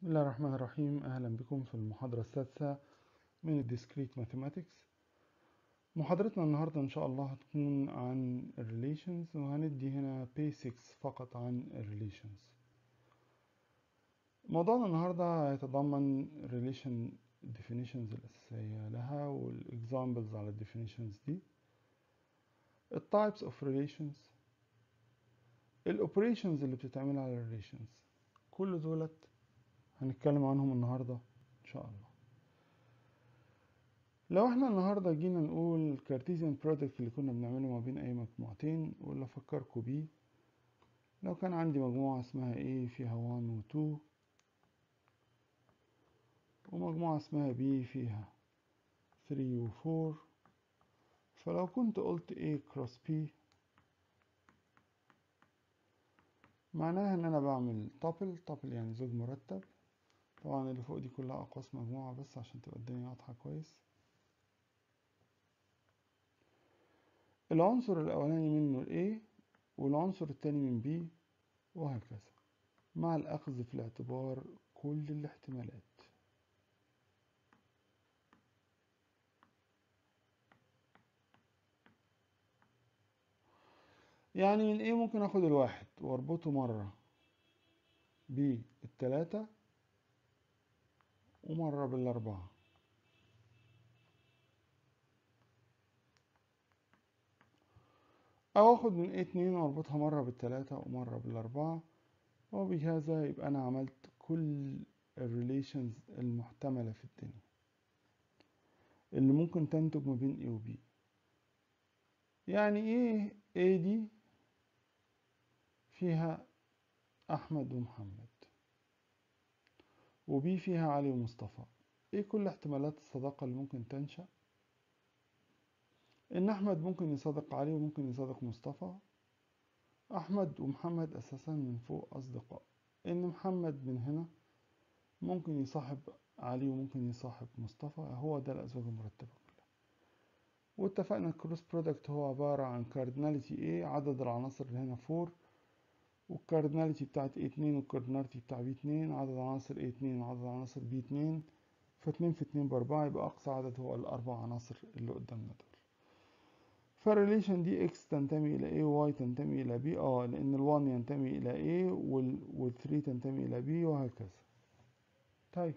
بسم الله الرحمن الرحيم أهلا بكم في المحاضرة السادسة من الديسكريت ماثيماتكس محاضرتنا النهاردة إن شاء الله هتكون عن الريليشنز وهندي هنا basics فقط عن الريليشنز موضوعنا النهاردة هيتضمن relation definitions الأساسية لها والexamples على definitions دي ال types of relations ال operations اللي بتتعمل على relations كل دولت هنتكلم عنهم النهاردة إن شاء الله لو احنا النهاردة جينا نقول كارتيزيان برودكت اللي كنا بنعمله ما بين أي مجموعتين واللي أفكركوا بيه لو كان عندي مجموعة اسمها A فيها 1 و 2 ومجموعة اسمها B فيها 3 و 4 فلو كنت قلت A cross P معناها ان انا بعمل تابل تابل يعني زوج مرتب طبعا اللي فوق دي كلها اقواس مجموعة بس عشان تبقى الدنيا واضحة كويس العنصر الاولاني منه ال A والعنصر التاني من B وهكذا مع الاخذ في الاعتبار كل الاحتمالات يعني من ايه ممكن اخد الواحد واربطه مرة بالتلاتة ومرة بالاربعة او اخد من ايه اتنين واربطها مرة بالتلاتة ومرة بالاربعة وبهذا يبقى انا عملت كل الريليشنز المحتملة في الدنيا اللي ممكن تنتج ما بين A و B يعني ايه A دي فيها أحمد ومحمد وبي فيها علي ومصطفى ايه كل احتمالات الصداقة اللي ممكن تنشأ ان احمد ممكن يصادق علي وممكن يصادق مصطفى احمد ومحمد اساسا من فوق اصدقاء ان محمد من هنا ممكن يصاحب علي وممكن يصاحب مصطفى هو ده الازواج المرتبة كلها واتفقنا الكروس برودكت هو عبارة عن كارديناليتي A عدد العناصر اللي هنا 4 والكارديناليتي بتاعت A2 والكارديناليتي بتاع B2 عدد عناصر A2 وعدد عناصر B2 فاتنين في اتنين بأربعة يبقى أقصى عدد هو الأربع عناصر اللي قدامنا دول فالريليشن دي X تنتمي إلى A و Y تنتمي إلى B اه لأن ال1 ينتمي إلى A وال 3 تنتمي إلى B وهكذا طيب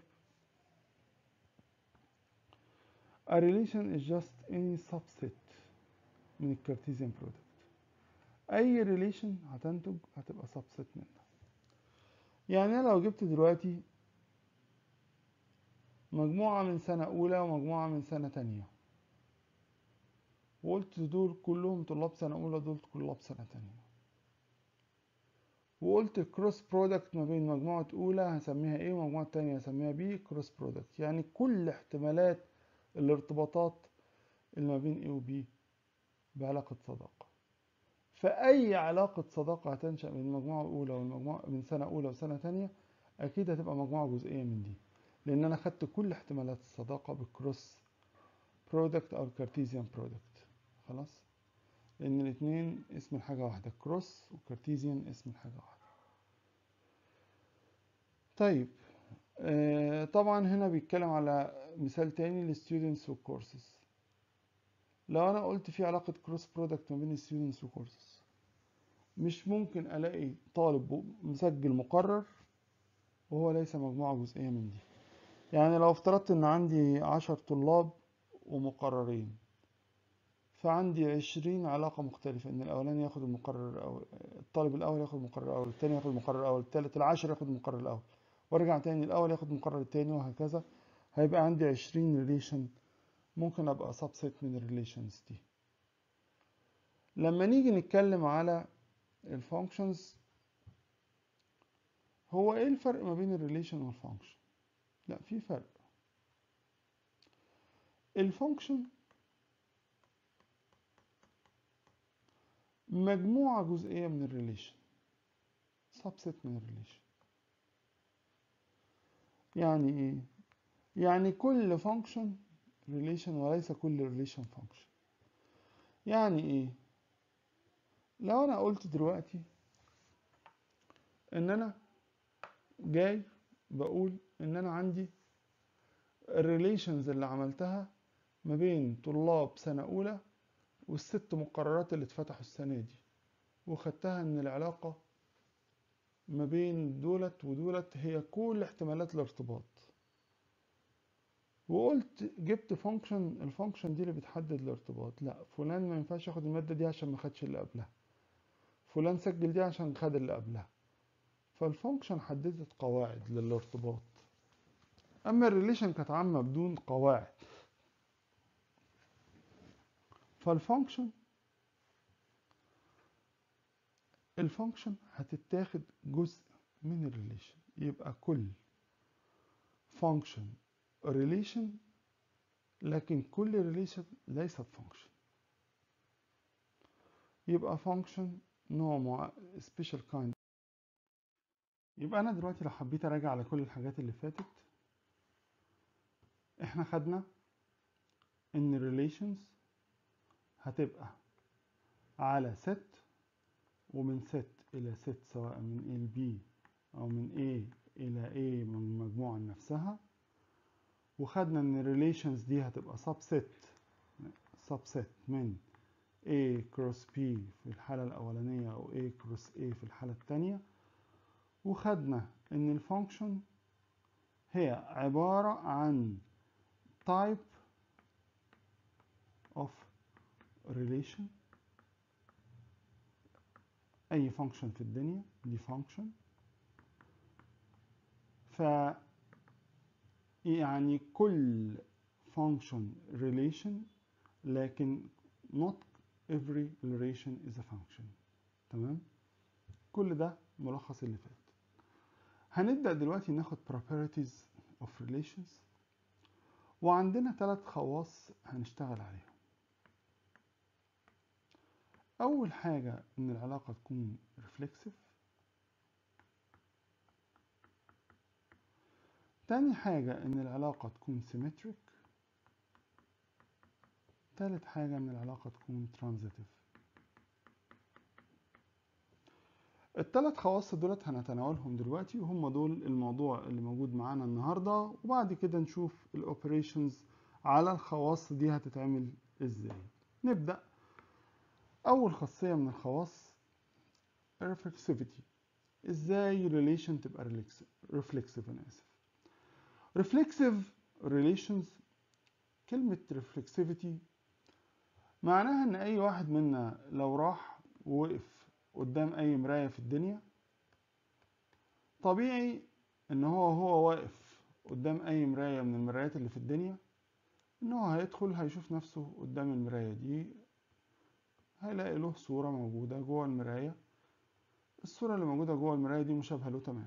A relation is just any subset من الكارتيزيان برودكت اي ريليشن هتنتج هتبقى subset منها يعني انا لو جبت دلوقتي مجموعة من سنة أولى ومجموعة من سنة تانية وقلت دول كلهم طلاب سنة أولى دول طلاب سنة تانية وقلت كروس برودكت ما بين مجموعة أولى هسميها A ومجموعة تانية هسميها B كروس برودكت يعني كل احتمالات الارتباطات اللي ما بين A و B بعلاقة صداقة فأي علاقة صداقة هتنشأ من المجموعة الأولى والمجموعة من سنة أولى وسنة تانية أكيد هتبقى مجموعة جزئية من دي لأن أنا خدت كل احتمالات الصداقة بالكروس برودكت أو الكارتيزيان برودكت خلاص لأن الاتنين اسم الحاجة واحدة كروس وكارتيزيان اسم الحاجة واحدة طيب آه طبعا هنا بيتكلم على مثال تاني للستودنتس والكورسز لو انا قلت في علاقة كروس برودكت ما بين الستودنتس وكورسز مش ممكن الاقي طالب مسجل مقرر وهو ليس مجموعة جزئية من دي يعني لو افترضت ان عندي عشر طلاب ومقررين فعندي عشرين علاقة مختلفة ان الاولاني ياخد المقرر الاول الطالب الاول ياخد المقرر الاول التاني ياخد المقرر الاول التالت العاشر ياخد المقرر الاول وارجع تاني الاول ياخد المقرر التاني وهكذا هيبقى عندي عشرين ريليشن ممكن ابقى سبست من الريليشنز دي لما نيجي نتكلم على الفانكشنز هو ايه الفرق ما بين الريليشن والفانكشن لا في فرق الفانكشن مجموعة جزئية من الريليشن سبست من الريليشن يعني ايه يعني كل فانكشن ريليشن وليس كل ريليشن فانكشن يعني ايه لو انا قلت دلوقتي ان انا جاي بقول ان انا عندي الريليشنز اللي عملتها ما بين طلاب سنة أولى والست مقررات اللي اتفتحوا السنة دي وخدتها ان العلاقة ما بين دولت ودولت هي كل احتمالات الارتباط وقلت جبت فانكشن الفانكشن دي اللي بتحدد الارتباط لا فلان ما ينفعش ياخد المادة دي عشان ما خدش اللي قبلها فلان سجل دي عشان خد اللي قبلها فالفانكشن حددت قواعد للارتباط اما الريليشن كانت عامة بدون قواعد فالفانكشن الفانكشن هتتاخد جزء من الريليشن يبقى كل فانكشن ريليشن لكن كل ريليشن ليست فانكشن يبقى فانكشن نوع مع special kind يبقى انا دلوقتي لو حبيت اراجع على كل الحاجات اللي فاتت احنا خدنا ان relations هتبقى على set ومن set الى set سواء من A ل B او من A الى A من المجموعة نفسها وخدنا ان relations دي هتبقى subset subset من A cross P في الحالة الأولانية أو A cross A في الحالة التانية وخدنا إن الفانكشن هي عبارة عن type of relation أي فانكشن في الدنيا دي فانكشن ف يعني كل function relation لكن not every relation is a function تمام كل ده ملخص اللي فات هنبدأ دلوقتي ناخد properties of relations وعندنا ثلاث خواص هنشتغل عليهم أول حاجة إن العلاقة تكون reflexive تاني حاجة إن العلاقة تكون symmetric تالت حاجة إن العلاقة تكون transitive التلات خواص دولت هنتناولهم دلوقتي وهم دول الموضوع اللي موجود معانا النهاردة وبعد كده نشوف الاوبريشنز على الخواص دي هتتعمل ازاي نبدأ أول خاصية من الخواص reflexivity ازاي relation تبقى reflexive أنا آسف reflexive relations كلمة reflexivity معناها ان اي واحد منا لو راح ووقف قدام اي مراية في الدنيا طبيعي ان هو هو واقف قدام اي مراية من المرايات اللي في الدنيا ان هو هيدخل هيشوف نفسه قدام المراية دي هيلاقي له صورة موجودة جوه المراية الصورة اللي موجودة جوه المراية دي مشابهة له تماما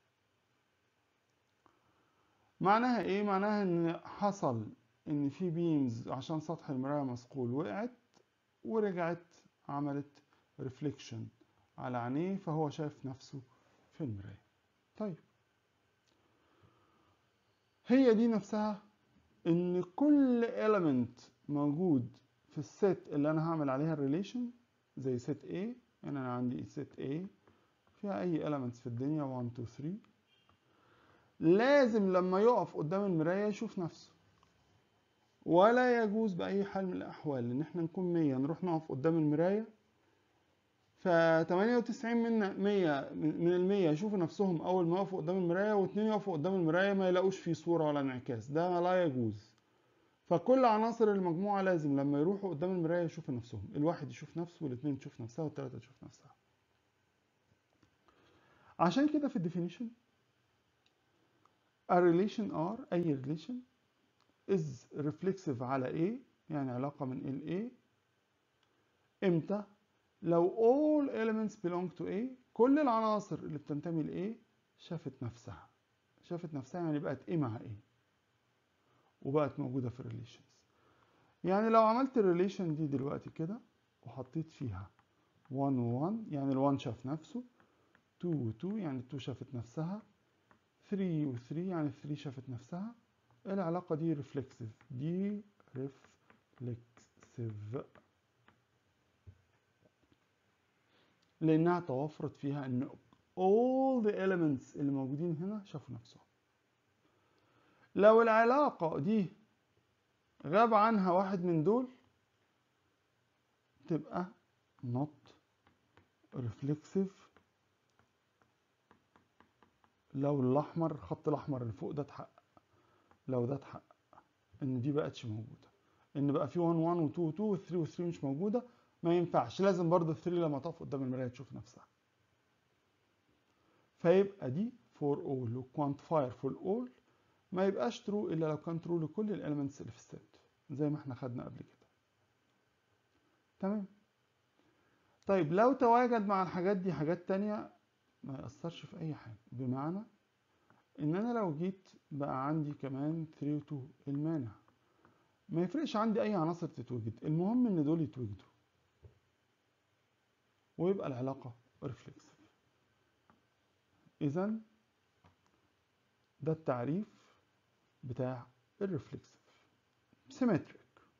معناها ايه معناها ان حصل ان في بيمز عشان سطح المراية مثقول وقعت ورجعت عملت ريفليكشن على عينيه فهو شايف نفسه في المراية طيب هي دي نفسها ان كل element موجود في الست اللي انا هعمل عليها الريليشن زي ست A يعني انا عندي ست A فيها اي elements في الدنيا 1 2 3 لازم لما يقف قدام المراية يشوف نفسه ولا يجوز بأي حال من الأحوال إن إحنا نكون مية نروح نقف قدام المراية ف 98 من 100 من المية يشوفوا نفسهم أول ما يقفوا قدام المراية واتنين يقفوا قدام المراية ما يلاقوش فيه صورة ولا انعكاس ده لا يجوز فكل عناصر المجموعة لازم لما يروحوا قدام المراية يشوفوا نفسهم الواحد يشوف نفسه والاتنين تشوف نفسها والتلاتة تشوف نفسها عشان كده في الديفينيشن a relation R أي relation is reflexive على A يعني علاقة من ال A امتى لو all elements belong to A كل العناصر اللي بتنتمي ل A شافت نفسها شافت نفسها يعني بقت A مع A وبقت موجودة في الريليشنز يعني لو عملت الريليشن دي دلوقتي كده وحطيت فيها 1 و 1 يعني ال 1 شاف نفسه 2 و 2 يعني 2 شافت نفسها 3 و 3 يعني 3 شافت نفسها العلاقة دي ريفلكسيف دي ريفلكسيف لأنها توفرت فيها إن all the elements اللي موجودين هنا شافوا نفسهم لو العلاقة دي غاب عنها واحد من دول تبقى not reflexive لو الأحمر الخط الأحمر اللي فوق ده اتحقق لو ده اتحقق إن دي بقتش موجودة إن بقى في 1 1 و 2 و 2 و 3 و 3 مش موجودة ما ينفعش لازم برضه ال 3 لما تقف قدام المراية تشوف نفسها فيبقى دي for all و quantifier for all ما يبقاش true إلا لو كان true لكل الاليمنتس اللي في الست زي ما احنا خدنا قبل كده تمام طيب لو تواجد مع الحاجات دي حاجات تانية ما يأثرش في أي حاجة بمعنى إن أنا لو جيت بقى عندي كمان 3 و 2 المانع ما يفرقش عندي أي عناصر تتوجد المهم إن دول يتوجدوا ويبقى العلاقة ريفلكسيف إذا ده التعريف بتاع الريفلكسيف سيمتريك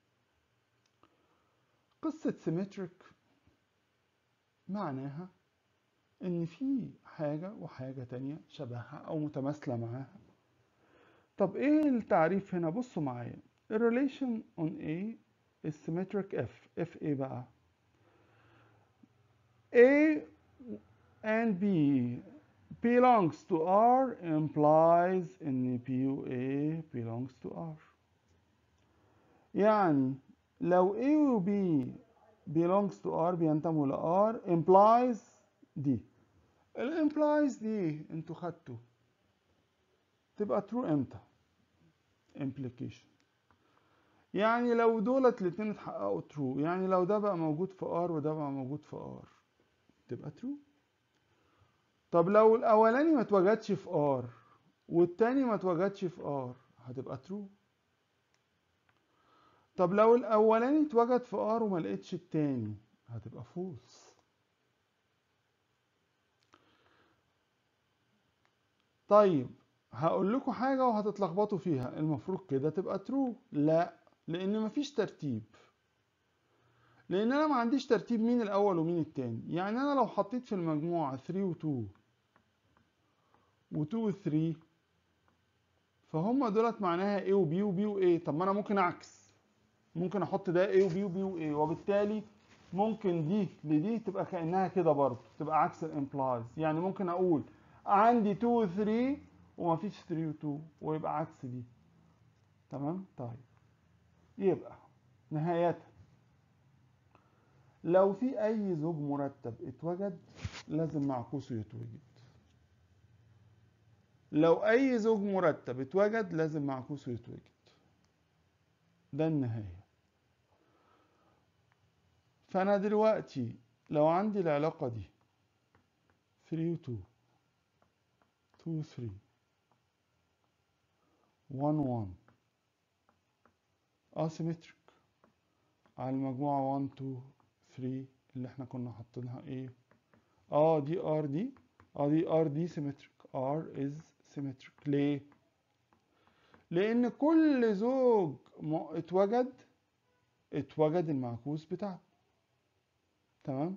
قصة سيمتريك معناها ان في حاجة وحاجة تانية شبهها او متماثلة معاها طب ايه التعريف هنا بصوا معايا الريليشن on A is symmetric F F ايه بقى A and B belongs to R implies ان P و A belongs to R يعني لو A و B belongs to R بينتموا ل R implies دي ال implies دي انتوا خدتوا تبقى true امتى implication يعني لو دولت الاتنين اتحققوا true يعني لو ده بقى موجود في R وده بقى موجود في R تبقى true طب لو الاولاني ما اتوجدش في R والتاني ما اتوجدش في R هتبقى true طب لو الاولاني اتوجد في ار وما لقيتش التاني هتبقى فولس طيب هقول لكم حاجة وهتتلخبطوا فيها المفروض كده تبقى ترو لا لان مفيش ترتيب لان انا ما عنديش ترتيب مين الاول ومين التاني يعني انا لو حطيت في المجموعة 3 و 2 و 2 و 3 فهم دولت معناها A و B و B و A طب ما انا ممكن اعكس ممكن احط ده A و B و B و A وبالتالي ممكن دي لدي تبقى كأنها كده برضه تبقى عكس الامبلايز يعني ممكن اقول عندي 2 و 3 ومفيش 3 و 2 ويبقى عكس دي تمام طيب يبقى نهاية لو في اي زوج مرتب اتوجد لازم معكوسه يتوجد لو اي زوج مرتب اتوجد لازم معكوسه يتوجد ده النهاية فأنا دلوقتي لو عندي العلاقة دي 3 و 2 2 و 3 1 1 asymmetric على المجموعة 1 2 3 اللي احنا كنا حاطينها ايه اه دي ار دي اه دي ار دي symmetric ار is symmetric ليه لان كل زوج اتوجد اتوجد المعكوس بتاعه تمام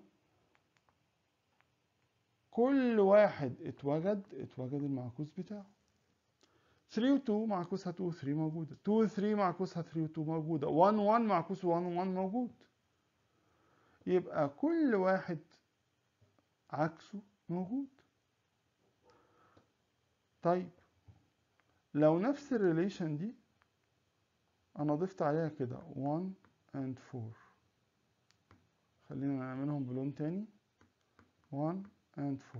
كل واحد اتوجد اتوجد المعكوس بتاعه 3 و 2 معكوسها 2 و 3 موجودة 2 و 3 معكوسها 3 و 2 موجودة 1 1 معكوس 1 و 1 موجود يبقى كل واحد عكسه موجود طيب لو نفس الريليشن دي انا ضفت عليها كده 1 and 4 خلينا نعملهم بلون تاني 1 and 4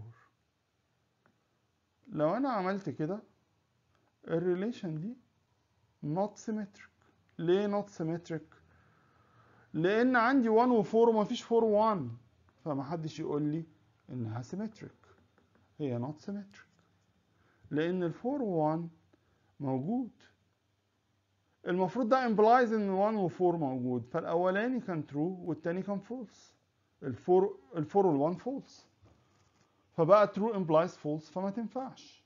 لو انا عملت كده الريليشن دي not symmetric ليه not symmetric لان عندي 1 و 4 ومفيش 4 و 1 فمحدش يقول لي انها symmetric هي not symmetric لان ال 4 و 1 موجود المفروض ده implies ان 1 و 4 موجود فالاولاني كان true والتاني كان false ال 4 ال 4 وال 1 false فبقى true implies false فما تنفعش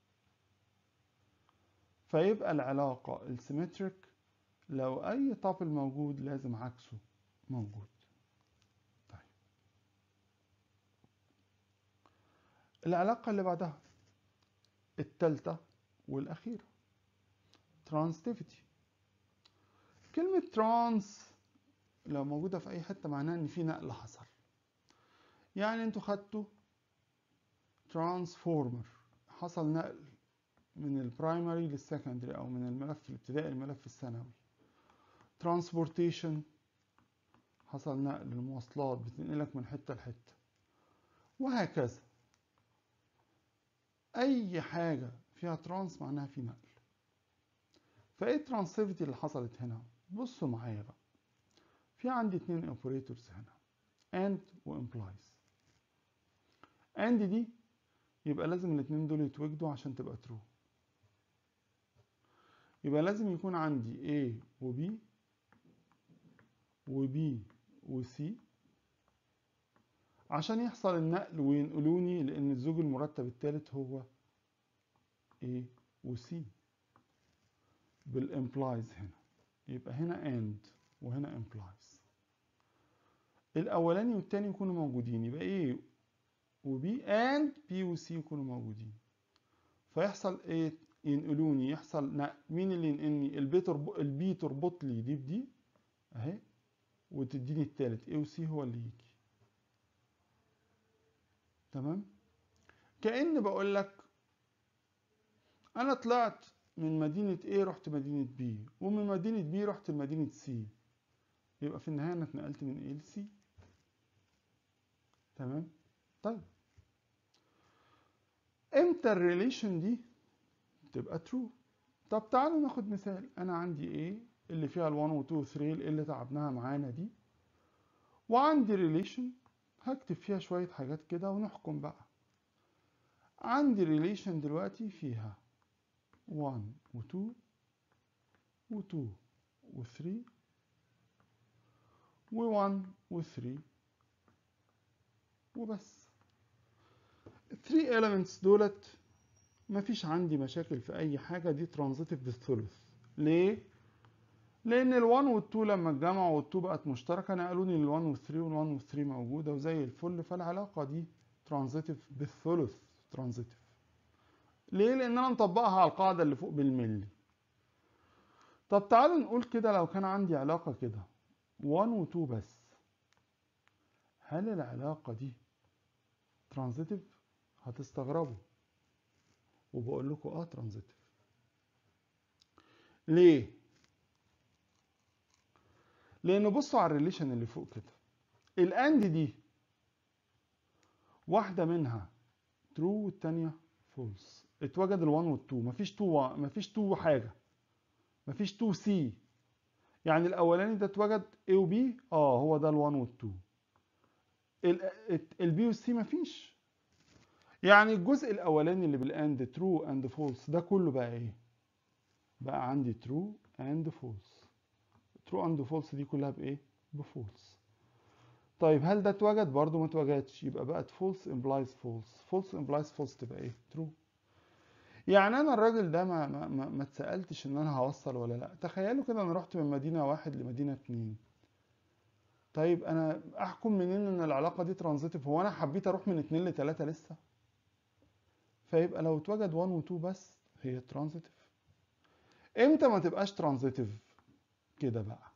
فيبقى العلاقة السيمتريك لو أي طابل موجود لازم عكسه موجود طيب العلاقة اللي بعدها التالتة والأخيرة transitivity كلمة trans لو موجودة في أي حتة معناها إن في نقل حصل يعني انتوا خدتوا ترانسفورمر حصل نقل من البرايمري للسكندري او من الملف الابتدائي للملف الثانوي ترانسبورتيشن حصل نقل المواصلات بتنقلك من حته لحته وهكذا اي حاجه فيها ترانس معناها في نقل فايه الترانسيفيتي اللي حصلت هنا بصوا معايا بقى في عندي اتنين اوبريتورز هنا and و implies and دي يبقى لازم الاتنين دول يتوجدوا عشان تبقى true يبقى لازم يكون عندي A و B و B و C عشان يحصل النقل وينقلوني لأن الزوج المرتب الثالث هو A و C بالامبلايز هنا يبقى هنا and وهنا implies الأولاني والتاني يكونوا موجودين يبقى A و B and B و C يكونوا موجودين فيحصل ايه ينقلوني يحصل نقل مين اللي ينقلني البي تربط البي تربط لي دي بدي اهي وتديني التالت A و C هو اللي يجي تمام كأن بقول لك انا طلعت من مدينة A رحت مدينة B ومن مدينة B رحت لمدينة C يبقى في النهاية انا اتنقلت من A ل C تمام طيب امتى الريليشن دي تبقى true طب تعالوا ناخد مثال انا عندي A اللي فيها ال 1 و 2 و 3 اللي تعبناها معانا دي وعندي ريليشن هكتب فيها شوية حاجات كده ونحكم بقى عندي ريليشن دلوقتي فيها 1 و 2 و 2 و 3 و 1 و 3 وبس ال 3 elements دولت مفيش عندي مشاكل في اي حاجه دي ترانزيتيف بالثلث ليه لان ال1 وال2 لما اتجمعوا وال2 بقت مشتركه نقلوني لل1 وال3 وال1 وال3 موجوده وزي الفل فالعلاقه دي ترانزيتيف بالثلث ترانزيتيف ليه لان انا مطبقها على القاعده اللي فوق بالملي طب تعالوا نقول كده لو كان عندي علاقه كده 1 و2 بس هل العلاقه دي ترانزيتيف هتستغربوا وبقول لكم اه ترانزيتيف ليه لان بصوا على الريليشن اللي فوق كده الاند دي واحده منها ترو والتانيه فولس اتوجد ال1 وال2 مفيش 2 مفيش 2 حاجه مفيش 2 سي يعني الاولاني ده اتوجد A و B اه هو ده ال1 وال2 البي والسي مفيش يعني الجزء الاولاني اللي بالاند ترو اند فولس ده كله بقى ايه بقى عندي ترو اند فولس ترو اند فولس دي كلها بايه بفولس طيب هل ده اتوجد برضو ما اتوجدش يبقى بقت فولس امبلايز فولس فولس امبلايز فولس تبقى ايه ترو يعني انا الراجل ده ما ما ما, ما اتسالتش ان انا هوصل ولا لا تخيلوا كده انا رحت من مدينه واحد لمدينه اتنين طيب انا احكم منين ان العلاقه دي ترانزيتيف هو انا حبيت اروح من اتنين لتلاته لسه فيبقى لو اتوجد 1 و 2 بس هي ترانزيتيف امتى ما تبقاش ترانزيتيف كده بقى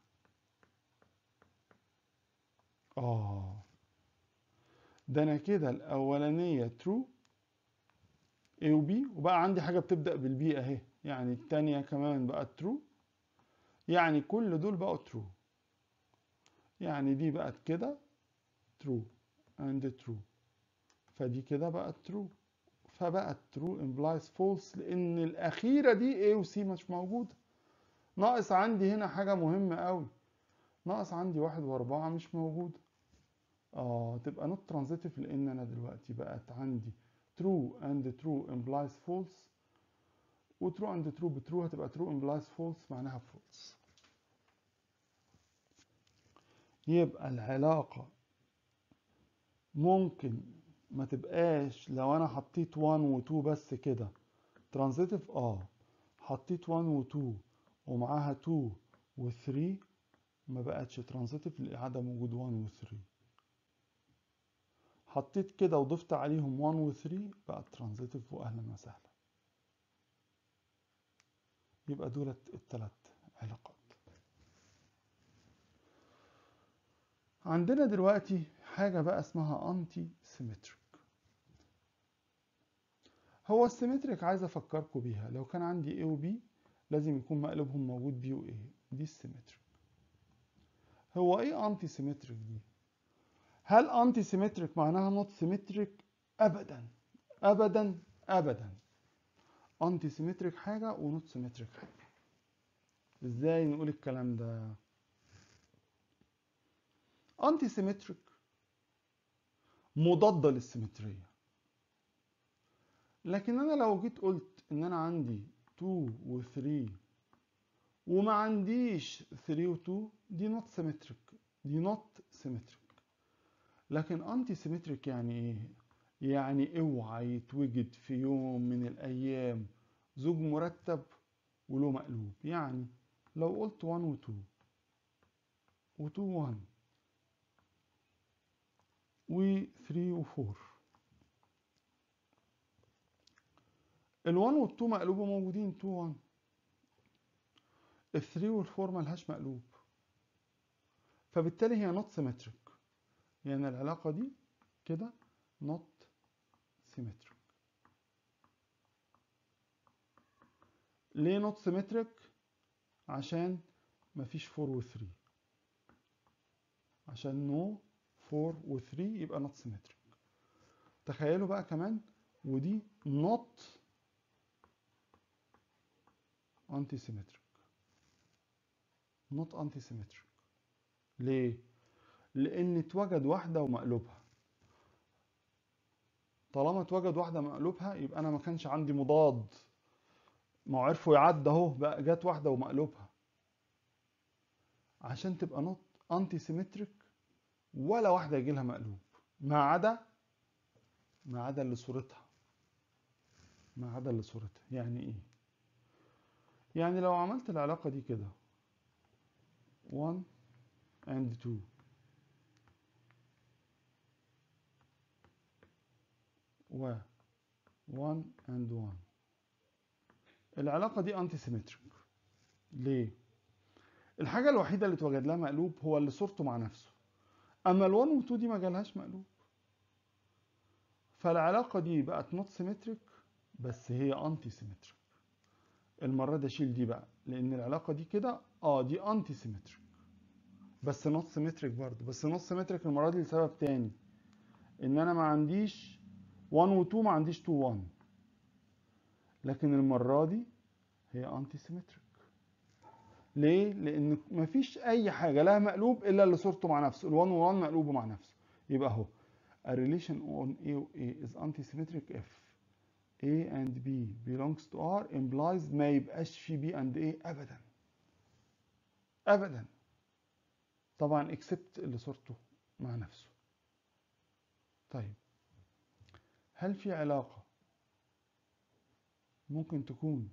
اه ده انا كده الاولانيه ترو A و B وبقى عندي حاجه بتبدا بالبي اهي يعني الثانيه كمان بقت ترو يعني كل دول بقوا ترو يعني دي بقت كده true and true فدي كده بقت true فبقت true implies false لان الاخيره دي A و C مش موجوده ناقص عندي هنا حاجه مهمه قوي ناقص عندي واحد واربعة مش موجوده اه تبقى not transitive لان انا دلوقتي بقت عندي true and true implies false و true and true بtrue هتبقى true implies false معناها false يبقى العلاقة ممكن ما تبقاش لو انا حطيت 1 و 2 بس كده ترانزيتيف اه حطيت 1 و 2 ومعاها 2 و 3 ما بقتش ترانزيتيف لعدم وجود 1 و 3 حطيت كده وضفت عليهم 1 و 3 بقى ترانزيتيف واهلا وسهلا يبقى دولت الثلاث علاقات عندنا دلوقتي حاجة بقى اسمها انتي سيمتريك هو السيمتريك عايز افكركم بيها لو كان عندي A و B لازم يكون مقلوبهم موجود B و A دي السيمتريك هو ايه انتي سيمتريك دي هل انتي سيمتريك معناها نوت سيمتريك ابدا ابدا ابدا انتي سيمتريك حاجه ونوت سيمتريك حاجه ازاي نقول الكلام ده انتي سيمتريك مضاده للسيمتريه لكن انا لو جيت قلت ان انا عندي 2 و 3 وما عنديش 3 و 2 دي نوت سيمتريك دي نوت سيمتريك لكن انتي سيمتريك يعني ايه يعني اوعى يتوجد في يوم من الايام زوج مرتب وله مقلوب يعني لو قلت 1 و 2 و 2 1 و 3 و 4 ال 1 وال 2 مقلوبه موجودين 2 1 ال 3 وال 4 ملهاش مقلوب فبالتالي هي نوت سيمتريك يعني العلاقة دي كده not symmetric ليه not symmetric عشان مفيش 4 و 3 عشان no 4 و 3 يبقى not symmetric تخيلوا بقى كمان ودي not anti symmetric not anti symmetric ليه لان اتوجد واحده ومقلوبها طالما اتوجد واحده مقلوبها يبقى انا ما كانش عندي مضاد ما عرفوا يعدى اهو بقى جت واحده ومقلوبها عشان تبقى نوت انتي سيمتريك ولا واحده يجي لها مقلوب ما عدا ما عدا اللي صورتها ما عدا اللي صورتها يعني ايه يعني لو عملت العلاقه دي كده 1 and 2 و 1 and 1 العلاقة دي انتي سيمتريك ليه؟ الحاجة الوحيدة اللي اتوجد لها مقلوب هو اللي صورته مع نفسه اما ال 1 و 2 دي ما جالهاش مقلوب فالعلاقة دي بقت نوت سيمتريك بس هي انتي سيمتريك المرة دي اشيل دي بقى لان العلاقة دي كده اه دي انتي سيمتريك بس نوت سيمتريك برضه بس نوت سيمتريك المرة دي لسبب تاني ان انا ما عنديش 1 و 2 ما عنديش 2 1 لكن المرة دي هي انتي سيمتريك ليه؟ لأن مفيش أي حاجة لها مقلوب إلا اللي صورته مع نفسه، ال 1 و 1 مقلوبه مع نفسه، يبقى أهو a relation on A و A is antisymmetric if A and B belongs to R implies ما يبقاش في B and A أبدا. أبدا. طبعا except اللي صورته مع نفسه. طيب هل في علاقة ممكن تكون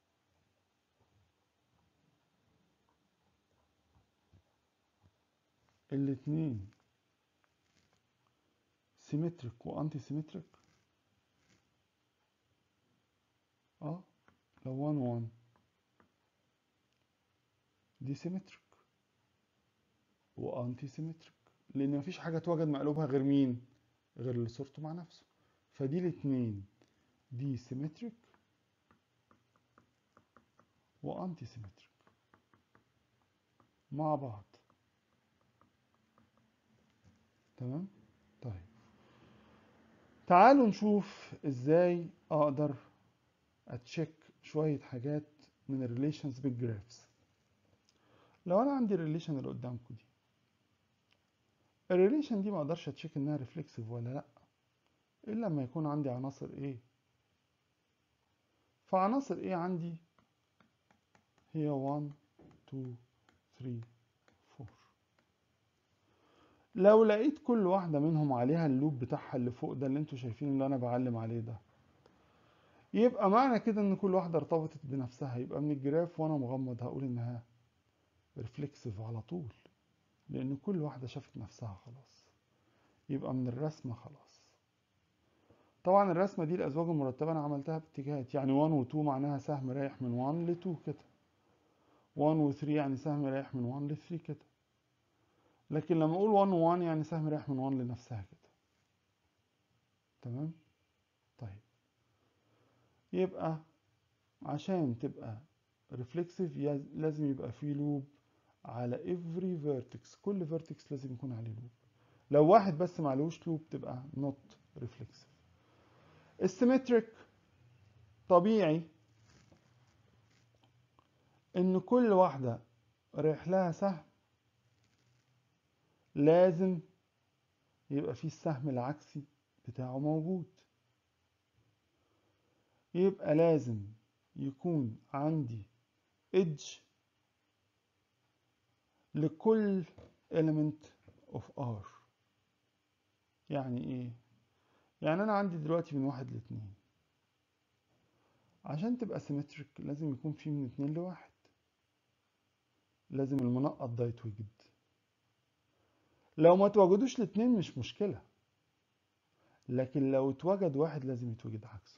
الاتنين سيمتريك وانتي سيمتريك اه لو 1 1 دي سيمتريك وانتي سيمتريك لان مفيش حاجه اتوجد مقلوبها غير مين غير اللي صورته مع نفسه فدي الاتنين دي سيمتريك وانتي سيمتريك مع بعض تمام طيب تعالوا نشوف ازاي اقدر اتشيك شوية حاجات من الريليشنز بالجرافس لو انا عندي الريليشن اللي قدامكم دي الريليشن دي ما اقدرش اتشيك انها ريفلكسيف ولا لا الا لما يكون عندي عناصر ايه فعناصر ايه عندي هي 1 2 3 4 لو لقيت كل واحدة منهم عليها اللوب بتاعها اللي فوق ده اللي انتوا شايفين اللي انا بعلم عليه ده يبقى معنى كده ان كل واحدة ارتبطت بنفسها يبقى من الجراف وانا مغمض هقول انها ريفلكسيف على طول لان كل واحدة شافت نفسها خلاص يبقى من الرسمة خلاص طبعا الرسمة دي الأزواج المرتبة أنا عملتها باتجاهات يعني 1 و 2 معناها سهم رايح من 1 ل 2 كده 1 و 3 يعني سهم رايح من 1 ل 3 كده لكن لما أقول 1 و 1 يعني سهم رايح من 1 لنفسها كده تمام طيب يبقى عشان تبقى ريفلكسيف لازم يبقى فيه لوب على every vertex كل vertex لازم يكون عليه لوب لو واحد بس معلوش لوب تبقى not reflexive السيمتريك طبيعي ان كل واحدة رايح لها سهم لازم يبقى فيه السهم العكسي بتاعه موجود يبقى لازم يكون عندي edge لكل element of R يعني ايه يعني انا عندي دلوقتي من واحد لاتنين عشان تبقى سيمتريك لازم يكون في من اتنين لواحد لازم المنقط ده يتوجد لو ما توجدوش الاتنين مش مشكلة لكن لو اتوجد واحد لازم يتوجد عكسه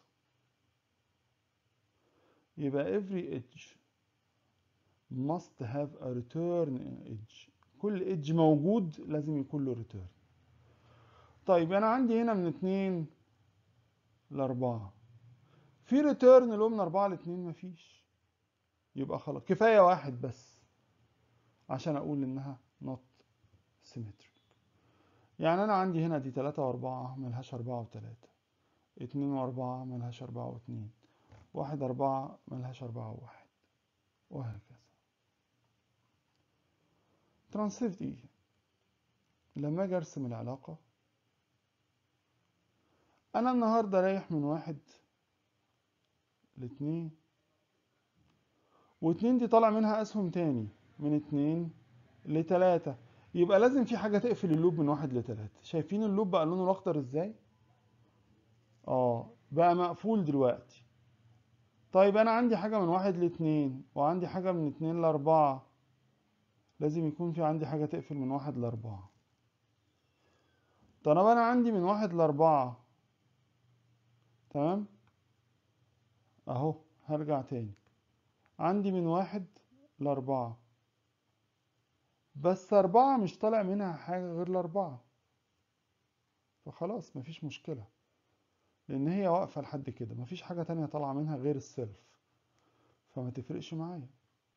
يبقى every edge must have a return edge كل edge موجود لازم يكون له return طيب انا عندي هنا من اتنين لاربعة في ريتيرن له من اربعة لاتنين مفيش يبقى خلاص كفاية واحد بس عشان اقول انها not symmetric يعني انا عندي هنا دي تلاتة واربعة ملهاش اربعة وتلاتة اتنين واربعة ملهاش اربعة واتنين واحد اربعة ملهاش اربعة وواحد وهكذا ترانسيف دي لما اجي ارسم العلاقة انا النهاردة رايح من واحد لاتنين واتنين دي طالع منها اسهم تاني من اتنين لتلاتة يبقى لازم في حاجة تقفل اللوب من واحد لتلاتة شايفين اللوب بقى لونه الاخضر ازاي اه بقى مقفول دلوقتي طيب انا عندي حاجة من واحد لاتنين وعندي حاجة من اتنين لاربعة لازم يكون في عندي حاجة تقفل من واحد لاربعة طب انا عندي من واحد لاربعة تمام اهو هرجع تاني عندي من واحد لاربعة بس اربعة مش طالع منها حاجة غير الاربعة فخلاص مفيش مشكلة لان هي واقفة لحد كده مفيش حاجة تانية طالعة منها غير السيلف فما تفرقش معايا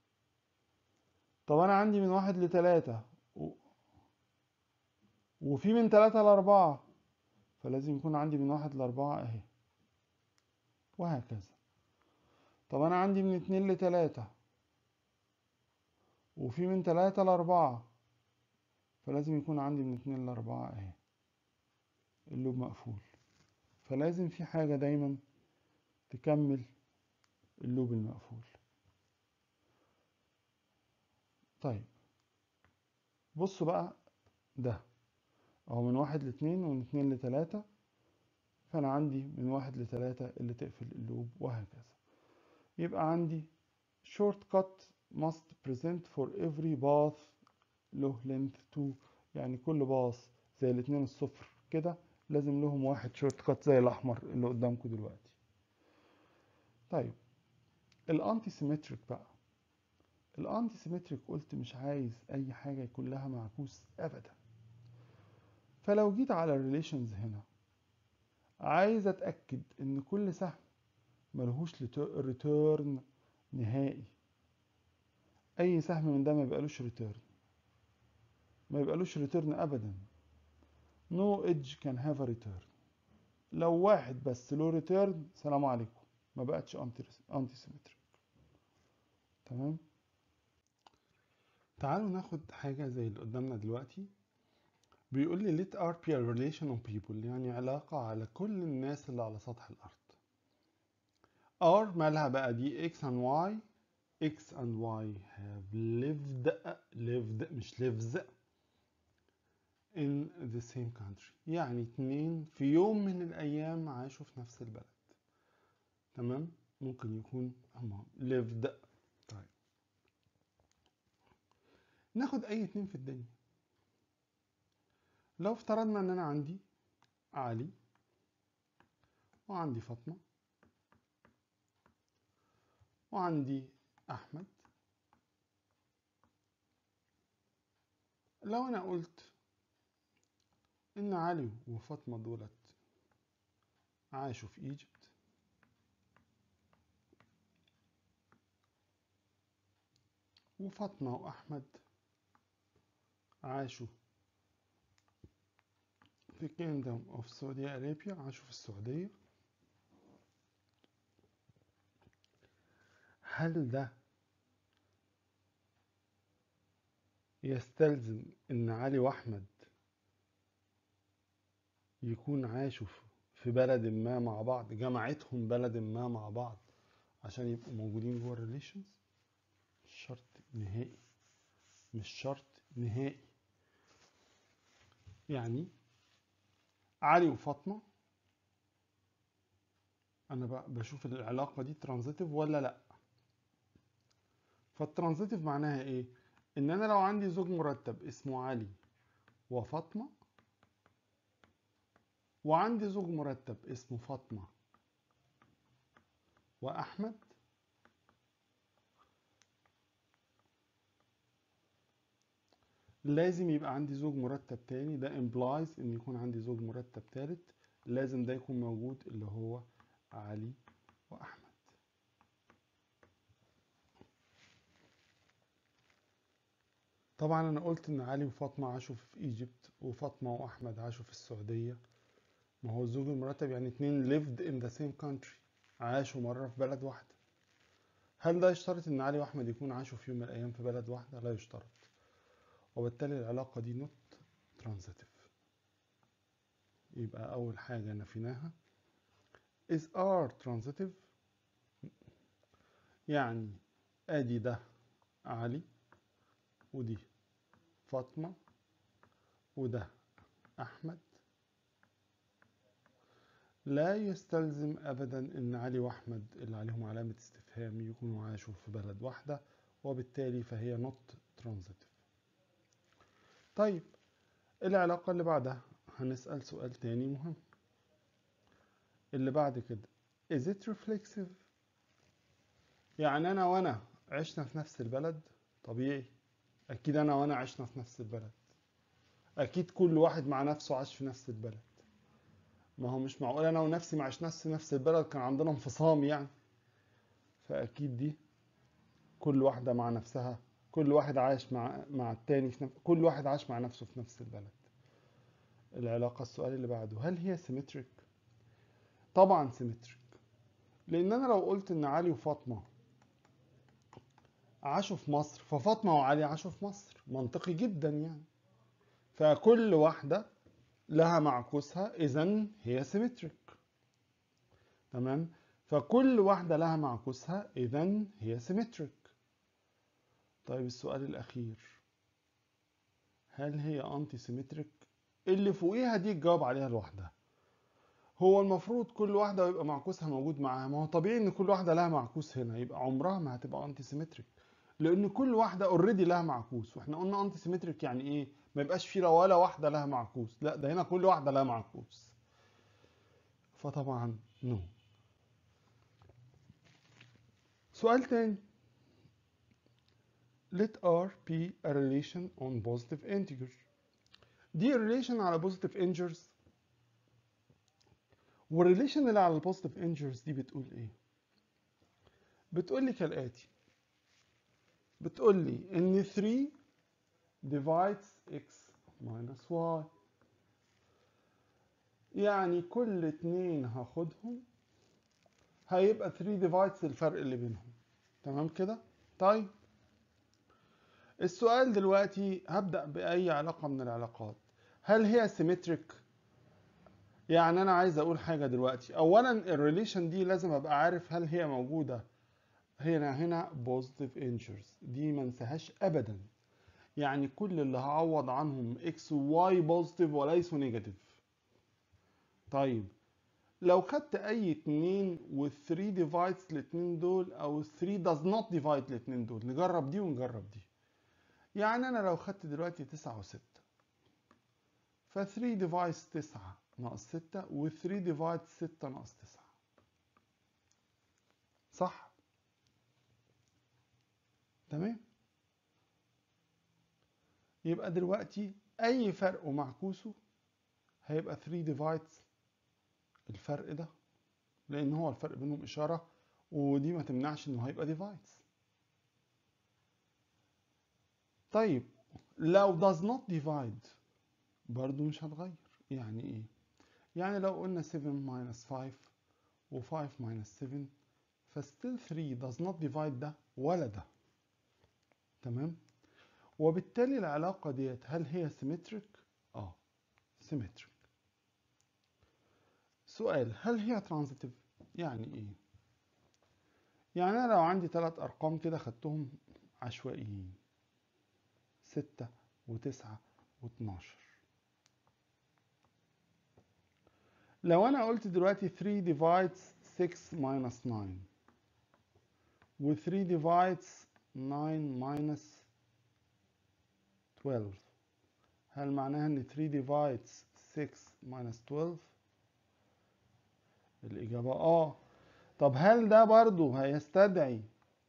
طب انا عندي من واحد لتلاتة و... وفي من تلاتة لاربعة فلازم يكون عندي من واحد لاربعة اهي وهكذا طب انا عندي من اتنين لتلاتة وفي من تلاتة لاربعة فلازم يكون عندي من اتنين لاربعة اهي اللوب مقفول فلازم في حاجة دايما تكمل اللوب المقفول طيب بصوا بقى ده اهو من واحد لاتنين ومن اتنين لتلاتة فانا عندي من واحد لتلاتة اللي تقفل اللوب وهكذا يبقى عندي short cut must present for every path له length 2 يعني كل باص زي الاتنين الصفر كده لازم لهم واحد شورت كات زي الاحمر اللي قدامكم دلوقتي طيب الانتي سيمتريك بقى الانتي سيمتريك قلت مش عايز اي حاجه يكون لها معكوس ابدا فلو جيت على الريليشنز هنا عايز اتاكد ان كل سهم ملهوش ريتيرن نهائي اي سهم من ده ما يبقالوش ريتيرن ما يبقالوش ريتيرن ابدا no edge can have a return لو واحد بس له ريتيرن سلام عليكم ما بقتش انتي انتي سيمتريك تمام تعالوا ناخد حاجة زي اللي قدامنا دلوقتي بيقول لي let R be a relation of people يعني علاقة على كل الناس اللي على سطح الأرض R مالها بقى دي X and Y X and Y have lived lived مش lives in the same country يعني اتنين في يوم من الأيام عاشوا في نفس البلد تمام ممكن يكون هما lived طيب ناخد أي اتنين في الدنيا لو افترضنا إن أنا عندي علي وعندي فاطمة وعندي أحمد لو أنا قلت إن علي وفاطمة دولت عاشوا في ايجيبت وفاطمة وأحمد عاشوا في Kingdom of Saudi Arabia عاشوا في السعودية هل ده يستلزم إن علي وأحمد يكون عاشوا في بلد ما مع بعض جمعتهم بلد ما مع بعض عشان يبقوا موجودين جوه الريليشنز مش شرط نهائي مش شرط نهائي يعني علي وفاطمة أنا بشوف العلاقة دي ترانزيتيف ولا لأ فالترانزيتيف معناها إيه؟ إن أنا لو عندي زوج مرتب اسمه علي وفاطمة وعندي زوج مرتب اسمه فاطمة وأحمد لازم يبقى عندي زوج مرتب تاني ده implies ان يكون عندي زوج مرتب تالت لازم ده يكون موجود اللي هو علي واحمد طبعا انا قلت ان علي وفاطمه عاشوا في ايجيبت وفاطمه واحمد عاشوا في السعوديه ما هو الزوج المرتب يعني اتنين lived in the same country عاشوا مره في بلد واحده هل ده يشترط ان علي واحمد يكون عاشوا في يوم من الايام في بلد واحده لا يشترط وبالتالي العلاقة دي not transitive يبقى أول حاجة نفيناها is are transitive يعني أدي ده علي ودي فاطمة وده أحمد لا يستلزم أبدا أن علي وأحمد اللي عليهم علامة استفهام يكونوا عاشوا في بلد واحدة وبالتالي فهي not transitive طيب العلاقة اللي بعدها هنسأل سؤال تاني مهم اللي بعد كده is it reflexive يعني أنا وأنا عشنا في نفس البلد طبيعي أكيد أنا وأنا عشنا في نفس البلد أكيد كل واحد مع نفسه عاش في نفس البلد ما هو مش معقول أنا ونفسي ما عشناش في نفس البلد كان عندنا انفصام يعني فأكيد دي كل واحدة مع نفسها كل واحد عايش مع مع التاني في نفس كل واحد عاش مع نفسه في نفس البلد العلاقة السؤال اللي بعده هل هي سيمتريك طبعا سيمتريك لان انا لو قلت ان علي وفاطمة عاشوا في مصر ففاطمة وعلي عاشوا في مصر منطقي جدا يعني فكل واحدة لها معكوسها اذا هي سيمتريك تمام فكل واحدة لها معكوسها اذا هي سيمتريك طيب السؤال الأخير هل هي أنتي سيمتريك؟ اللي فوقيها دي تجاوب عليها لوحدها هو المفروض كل واحدة يبقى معكوسها موجود معاها ما هو طبيعي إن كل واحدة لها معكوس هنا يبقى عمرها ما هتبقى أنتي سيمتريك لأن كل واحدة أوريدي لها معكوس وإحنا قلنا أنتي سيمتريك يعني إيه؟ ما يبقاش في ولا واحدة لها معكوس لا ده هنا كل واحدة لها معكوس فطبعا نو no. سؤال تاني let R be a relation on positive integers دي relation على positive integers والريليشن اللي على البوزيتيف integers دي بتقول ايه بتقول لي كالاتي بتقول لي ان 3 divides x minus y يعني كل اتنين هاخدهم هيبقى 3 divides الفرق اللي بينهم تمام كده طيب السؤال دلوقتي هبدأ بأي علاقة من العلاقات هل هي سيمتريك يعني أنا عايز أقول حاجة دلوقتي أولا الريليشن دي لازم أبقى عارف هل هي موجودة هنا هنا بوزيتيف انجرز دي ما انساهاش أبدا يعني كل اللي هعوض عنهم اكس وواي بوزيتيف وليسوا نيجاتيف طيب لو خدت اي اتنين وال3 ديفايدز الاتنين دول او 3 does not divide الاتنين دول نجرب دي ونجرب دي يعني انا لو خدت دلوقتي 9 و6 ف 3 ديفايدز 9 ناقص 6 و 3 ديفايدز 6 ناقص 9 صح تمام يبقى دلوقتي اي فرق ومعكوسه هيبقى 3 divides الفرق ده لان هو الفرق بينهم اشاره ودي ما تمنعش انه هيبقى divides طيب لو does not divide برضو مش هتغير يعني ايه يعني لو قلنا 7 minus 5 و 5 minus 7 فستيل 3 does not divide ده ولا ده تمام وبالتالي العلاقة ديت هل هي symmetric اه symmetric سؤال هل هي transitive يعني ايه يعني انا لو عندي ثلاث ارقام كده خدتهم عشوائيين ستة وتسعة واتناشر لو انا قلت دلوقتي 3 divides 6 minus 9 و 3 divides 9 minus 12 هل معناها ان 3 divides 6 minus 12 الإجابة آه طب هل ده برضو هيستدعي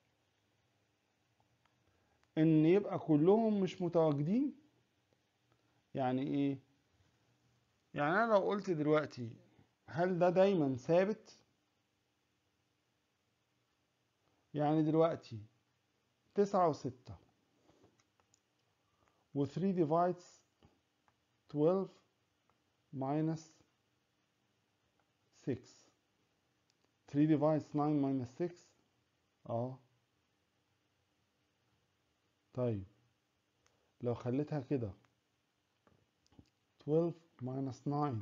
إن يبقى كلهم مش متواجدين؟ يعني إيه؟ يعني أنا لو قلت دلوقتي هل ده دايما ثابت؟ يعني دلوقتي تسعة وستة و 3 divides 12 minus 6 3 divides 9 minus 6 اه طيب لو خليتها كده 12 minus 9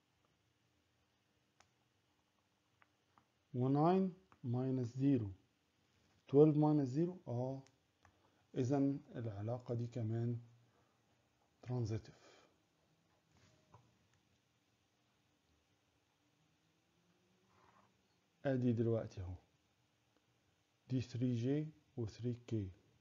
و 9 minus 0 12 minus 0 اه اذا العلاقة دي كمان transitive ادي دلوقتي اهو دي 3J و 3K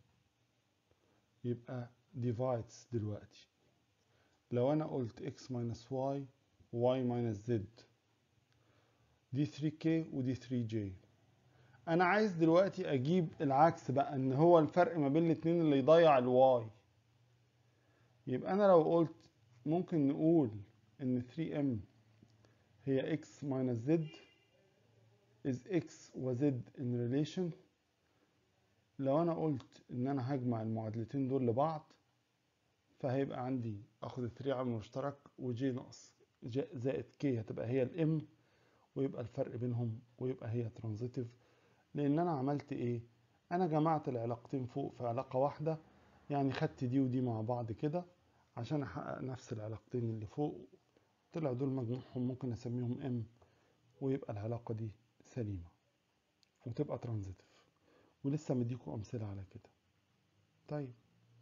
يبقى divides دلوقتي لو انا قلت x minus y y minus z دي 3K ودي 3J انا عايز دلوقتي اجيب العكس بقى ان هو الفرق ما بين الاتنين اللي يضيع الواي يبقى انا لو قلت ممكن نقول ان 3m هي x minus z is x و z in relation لو انا قلت ان انا هجمع المعادلتين دول لبعض فهيبقى عندي اخد 3 عامل مشترك وجي ناقص زائد كي هتبقى هي الام ويبقى الفرق بينهم ويبقى هي ترانزيتيف لان انا عملت ايه انا جمعت العلاقتين فوق في علاقة واحدة يعني خدت دي ودي مع بعض كده عشان احقق نفس العلاقتين اللي فوق طلع دول مجموعهم ممكن اسميهم ام ويبقى العلاقة دي سليمة وتبقى ترانزيتيف ولسه مديكم امثلة على كده طيب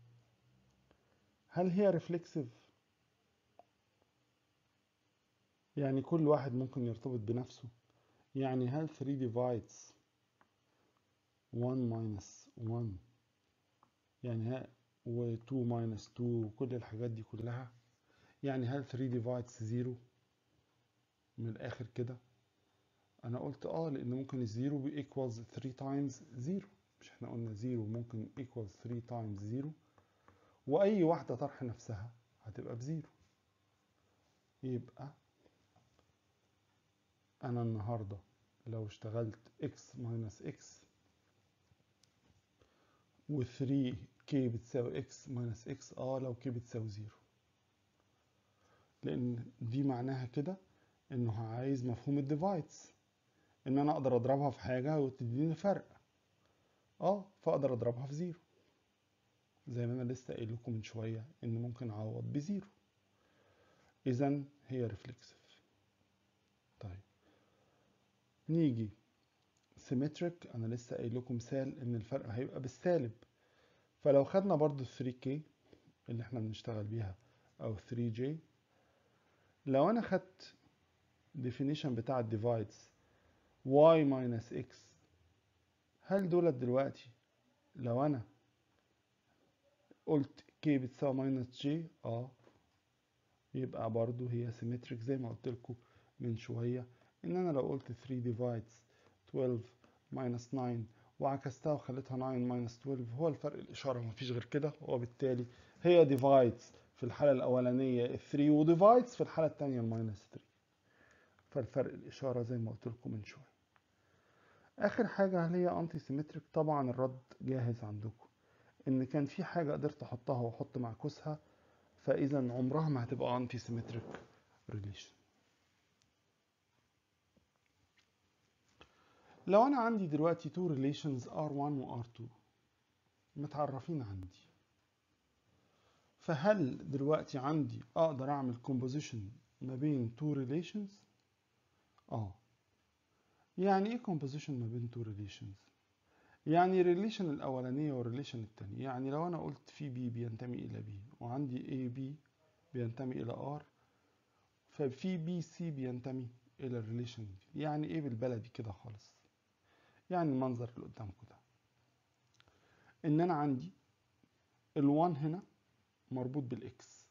هل هي ريفلكسيف يعني كل واحد ممكن يرتبط بنفسه يعني هل 3 divides 1 minus 1 يعني ها و 2 minus 2 وكل الحاجات دي كلها يعني هل 3 divides 0 من الاخر كده انا قلت اه لان ممكن الزيرو بي equals 3 times 0 مش احنا قلنا 0 ممكن equals 3 times 0 واي واحدة طرح نفسها هتبقى بزيرو يبقى انا النهاردة لو اشتغلت x minus x و 3 k بتساوي x minus x اه لو k بتساوي زيرو لان دي معناها كده انه عايز مفهوم الديفايدز ان انا اقدر اضربها في حاجة وتديني فرق اه فاقدر اضربها في زيرو زي ما انا لسه قايل لكم من شوية ان ممكن اعوض بزيرو اذا هي ريفلكسيف طيب نيجي سيمتريك انا لسه قايل لكم مثال ان الفرق هيبقى بالسالب فلو خدنا برضو 3K اللي احنا بنشتغل بيها او 3J لو انا خدت definition بتاع divides y minus x هل دولت دلوقتي لو انا قلت k بتساوي minus j اه يبقى برضو هي سيمتريك زي ما قلت لكم من شوية ان انا لو قلت 3 divides 12 minus 9 وعكستها وخليتها 9 minus 12 هو الفرق الإشارة مفيش غير كده وبالتالي هي divides في الحالة الأولانية 3 وديفايدز في الحالة الثانية minus 3 فالفرق الإشارة زي ما قلت لكم من شوية آخر حاجة هل هي أنتي سيمتريك طبعا الرد جاهز عندكم إن كان في حاجة قدرت أحطها وأحط معكوسها فإذا عمرها ما هتبقى أنتي سيمتريك ريليشن لو أنا عندي دلوقتي two relations R1 و R2 متعرفين عندي فهل دلوقتي عندي أقدر أعمل composition ما بين two relations؟ آه يعني إيه composition ما بين two relations؟ يعني relation الأولانية والريليشن التانية يعني لو أنا قلت في B بينتمي إلى B وعندي AB بينتمي إلى R ففي بي سي بينتمي إلى الريليشن دي يعني إيه بالبلدي كده خالص يعني المنظر اللي قدامكم ده إن أنا عندي الوان هنا مربوط بالإكس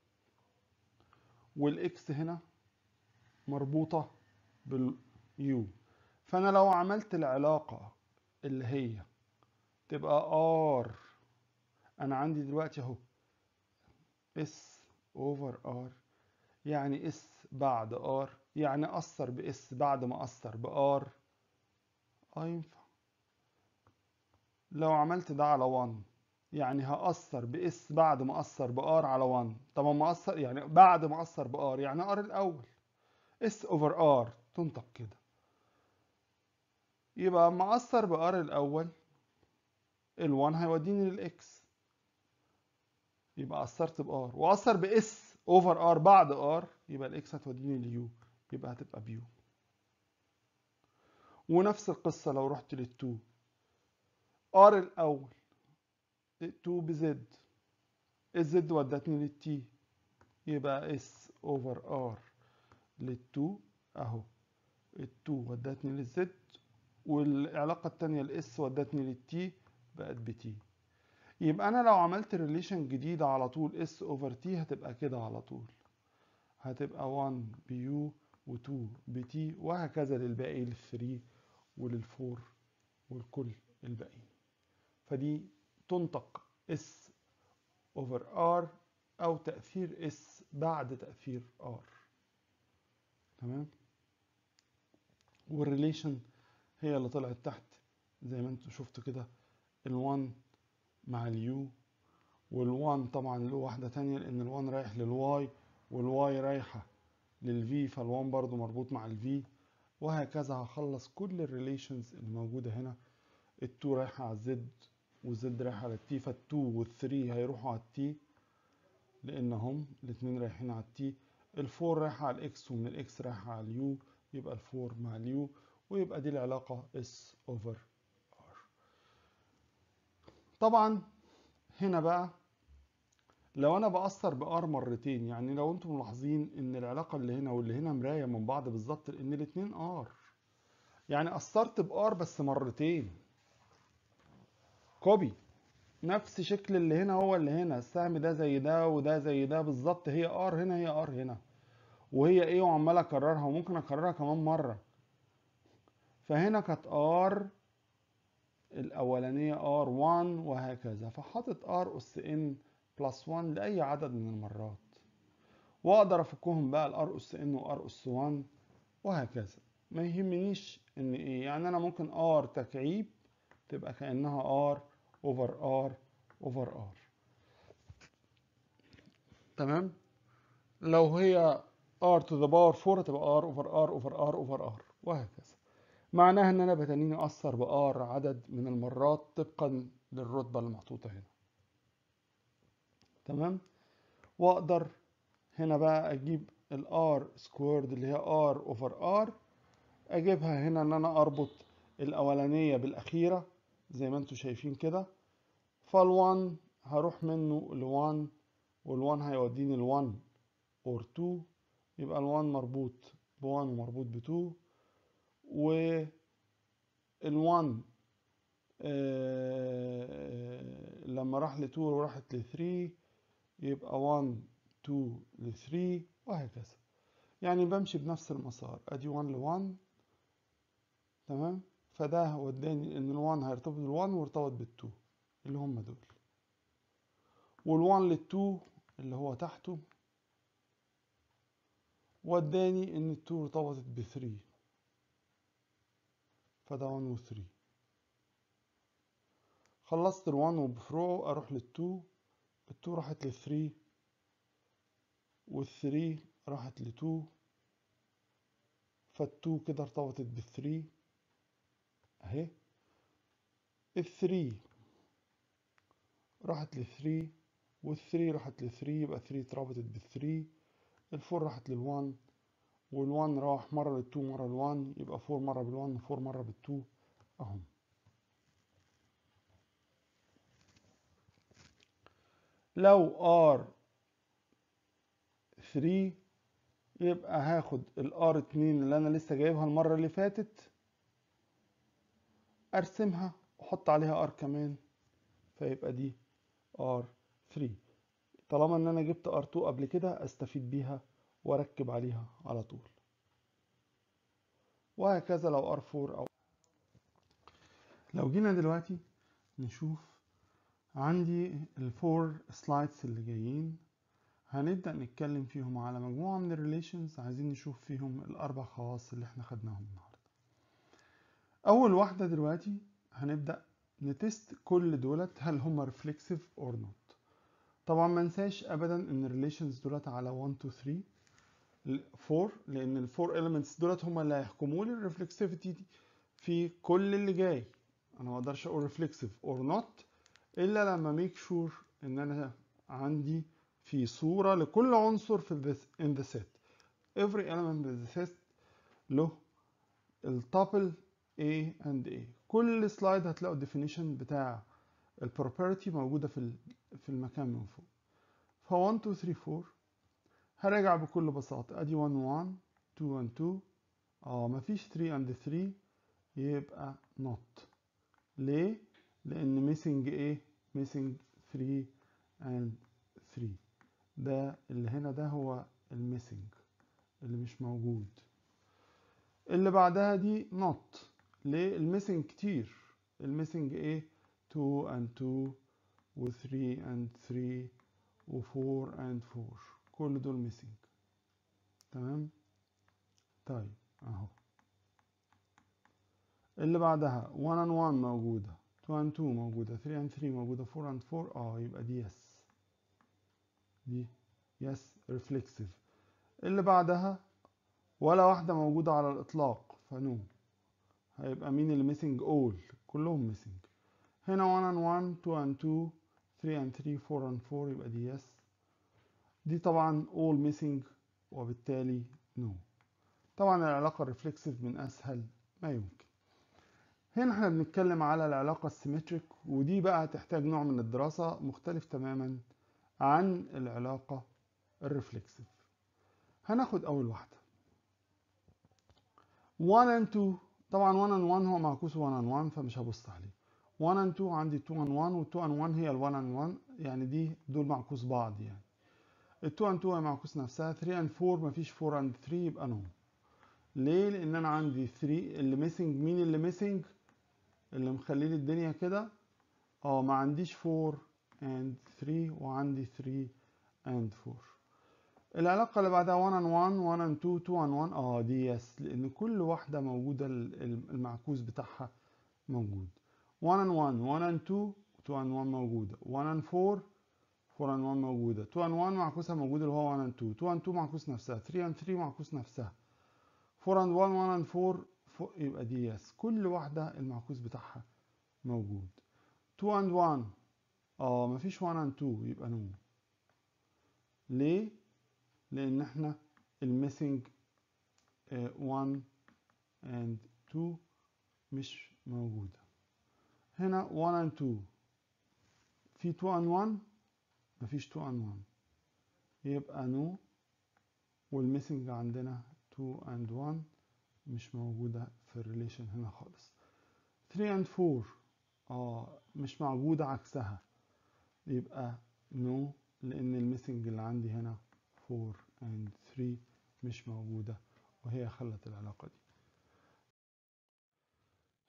والإكس هنا مربوطة باليو فأنا لو عملت العلاقة اللي هي تبقى ار انا عندي دلوقتي اهو اس اوفر ار يعني اس بعد ار يعني اثر باس بعد ما اثر بار اه ينفع لو عملت ده على 1 يعني هأثر باس بعد ما اثر بار على 1 طب ما اثر يعني بعد ما اثر بار يعني ار الاول اس اوفر ار تنطق كده يبقى اما اثر بار الاول ال1 هيوديني للاكس يبقى اثرت بار واثر باس اوفر ار بعد ار يبقى الاكس هتوديني ليو يبقى هتبقى بيو ونفس القصة لو رحت لل2 ار الاول 2 بزد الزد ودتني للتي يبقى اس اوفر ار لل2 اهو ال2 ودتني للزد والعلاقة التانية الاس ودتني للتي بقت بتي يبقى انا لو عملت ريليشن جديدة على طول اس اوفر تي هتبقى كده على طول هتبقى 1 بيو و2 بتي وهكذا للباقي لل3 ولل4 والكل الباقي فدي تنطق اس اوفر ار او تأثير اس بعد تأثير ار تمام والريليشن هي اللي طلعت تحت زي ما انتوا شفتوا كده ال1 مع اليو وال1 طبعا له واحدة تانية لأن ال1 رايح للواي والواي رايحة للفي فال1 برضو مربوط مع الفي وهكذا هخلص كل الريليشنز اللي موجودة هنا ال2 رايحة على الزد والزد رايحة على التي فال2 وال3 هيروحوا على التي لأنهم الاتنين رايحين على التي ال4 رايحة على الاكس ومن الاكس رايحة على اليو يبقى ال4 مع اليو ويبقى دي العلاقة S over R طبعا هنا بقى لو انا بأثر بار مرتين يعني لو انتم ملاحظين ان العلاقة اللي هنا واللي هنا مراية من بعض بالظبط لان الاتنين ار يعني أثرت بار بس مرتين كوبي نفس شكل اللي هنا هو اللي هنا السهم ده زي ده وده زي ده بالظبط هي ار هنا هي ار هنا وهي ايه وعمال اكررها وممكن اكررها كمان مره فهنا كانت ار الاولانيه ار 1 وهكذا فحاطط ار اس ان بلس 1 لاي عدد من المرات واقدر افكهم بقى الار اس ان وار اس 1 وهكذا ما يهمنيش ان ايه يعني انا ممكن ار تكعيب تبقى كانها ار اوفر ار اوفر ار تمام لو هي r to the power 4 هتبقى r over r over r over r وهكذا معناها ان انا بتنيني اثر بار عدد من المرات طبقا للرتبة المحطوطة هنا تمام واقدر هنا بقى اجيب الار سكويرد اللي هي r over r اجيبها هنا ان انا اربط الاولانية بالاخيرة زي ما انتم شايفين كده فال1 هروح منه ل1 وال1 هيوديني ل1 اور 2 يبقى ال1 مربوط ب1 ومربوط ب2 و ال1 آه لما راح ل2 وراحت ل3 يبقى 1 2 ل3 وهكذا يعني بمشي بنفس المسار ادي 1 ل1 تمام فده وداني ان ال1 هيرتبط بال1 وارتبط بال2 اللي هم دول وال1 لل2 اللي هو تحته وداني ان ال2 ارتبطت ب3 فده 1 و 3 خلصت ال1 وبفروعه اروح لل2 ال2 راحت لل3 وال3 راحت ل2 فال2 كده ارتبطت بال3 اهي ال3 راحت ل3 وال3 راحت ل3 يبقى 3 اتربطت بال3 ال4 راحت لل1 وال1 راح مرة لل2 مرة لل1 يبقى 4 مرة بال1 و4 مرة بال2 اهم لو R 3 يبقى هاخد ال R2 اللي انا لسه جايبها المرة اللي فاتت ارسمها واحط عليها R كمان فيبقى دي R3 طالما ان انا جبت R2 قبل كده استفيد بيها واركب عليها على طول وهكذا لو R4 او لو جينا دلوقتي نشوف عندي الفور سلايدز اللي جايين هنبدأ نتكلم فيهم على مجموعة من الريليشنز عايزين نشوف فيهم الأربع خواص اللي احنا خدناهم النهاردة أول واحدة دلوقتي هنبدأ نتست كل دولت هل هم ريفلكسيف اور نوت طبعا ما ننساش ابدا ان الريليشنز دولت على 1 2 3 4 لان الفور elements دولت هم اللي هيحكموا لي الريفلكسيفيتي في كل اللي جاي انا ما اقدرش اقول ريفلكسيف اور نوت الا لما ميك شور sure ان انا عندي في صورة لكل عنصر في this in the set every element in the set له التابل A and A كل سلايد هتلاقوا الديفينيشن بتاع البروبرتي موجودة في في المكان من فوق ف 1 2 3 4 هراجع بكل بساطة ادي 1 1 2 and 2 اه مفيش 3 and 3 يبقى not ليه؟ لأن missing ايه؟ missing 3 and 3 ده اللي هنا ده هو الميسنج اللي مش موجود اللي بعدها دي not ليه الميسنج كتير الميسنج ايه 2 and 2 و 3 and 3 و 4 and 4 كل دول ميسنج تمام طيب اهو اللي بعدها 1 and 1 موجودة 2 and 2 موجودة 3 and 3 موجودة 4 and 4 اه يبقى دي يس دي يس ريفلكسيف اللي بعدها ولا واحدة موجودة على الإطلاق فنو هيبقى مين اللي ميسنج اول كلهم ميسنج هنا 1 and 1 2 and 2 3 and 3 4 and 4 يبقى دي يس دي طبعا all missing وبالتالي no طبعا العلاقة الريفلكسيف من أسهل ما يمكن هنا احنا بنتكلم على العلاقة السيمتريك ودي بقى تحتاج نوع من الدراسة مختلف تماما عن العلاقة الريفلكسيف هناخد أول واحدة 1 and 2 طبعا 1 and 1 هو معكوس 1 and 1 فمش هبص عليه 1 and 2 عندي 2 and 1 و 2 and 1 هي ال 1 and 1 يعني دي دول معكوس بعض يعني ال 2 and 2 هي معكوس نفسها 3 and 4 مفيش 4 and 3 يبقى نو ليه؟ لأن أنا عندي 3 اللي ميسنج مين اللي ميسنج؟ اللي مخلي لي الدنيا كده اه ما عنديش 4 and 3 وعندي 3 and 4 العلاقة اللي بعدها 1 and 1 1 and 2 2 and 1 اه دي يس لأن كل واحدة موجودة المعكوس بتاعها موجود 1 and 1 1 and 2 2 and 1 موجودة 1 and 4 4 and 1 موجودة 2 and 1 معكوسها موجودة اللي هو 1 and 2 2 and 2 معكوس نفسها 3 and 3 معكوس نفسها 4 and 1 1 and 4 يبقى دي يس كل واحدة المعكوس بتاعها موجود 2 and 1 اه مفيش 1 and 2 يبقى نو ليه؟ لأن احنا الميسنج 1 and 2 مش موجودة هنا 1 and 2 في 2 and 1 مفيش 2 and 1 يبقى نو والميسنج عندنا 2 and 1 مش موجودة في الريليشن هنا خالص 3 and 4 اه مش موجودة عكسها يبقى نو لأن الميسنج اللي عندي هنا 4 and 3 مش موجودة وهي خلت العلاقة دي